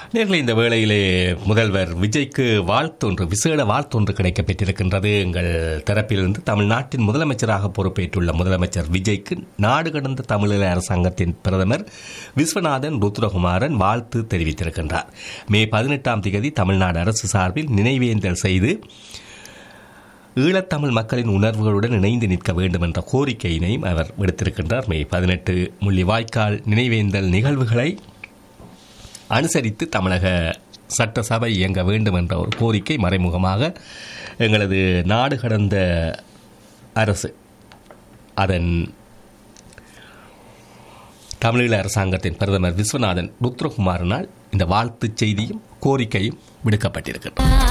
நேர்களை இந்த வேளையிலே முதல்வர் விஜய்க்கு வாழ்த்தொன்று விசேட வாழ்த்தொன்று கிடைக்கப் பெற்றிருக்கின்றது எங்கள் தரப்பிலிருந்து தமிழ்நாட்டின் முதலமைச்சராக பொறுப்பேற்றுள்ள முதலமைச்சர் விஜய்க்கு நாடு கடந்த தமிழீழ அரசாங்கத்தின் பிரதமர் விஸ்வநாதன் ருத்ரகுமாரன் வாழ்த்து தெரிவித்திருக்கின்றார் மே பதினெட்டாம் தேதி தமிழ்நாடு அரசு சார்பில் நினைவேந்தல் செய்து ஈழத்தமிழ் மக்களின் உணர்வுகளுடன் இணைந்து நிற்க வேண்டும் என்ற கோரிக்கையினையும் அவர் விடுத்திருக்கின்றார் மே பதினெட்டு முள்ளிவாய்க்கால் நினைவேந்தல் நிகழ்வுகளை அனுசரித்து தமிழக சட்டசபை இயங்க வேண்டும் என்ற ஒரு கோரிக்கை மறைமுகமாக எங்களது நாடு கடந்த அரசு அதன் தமிழீழ அரசாங்கத்தின் பிரதமர் விஸ்வநாதன் ருத்ரகுமாரனால் இந்த வாழ்த்துச் செய்தியும் கோரிக்கையும் விடுக்கப்பட்டிருக்கிறது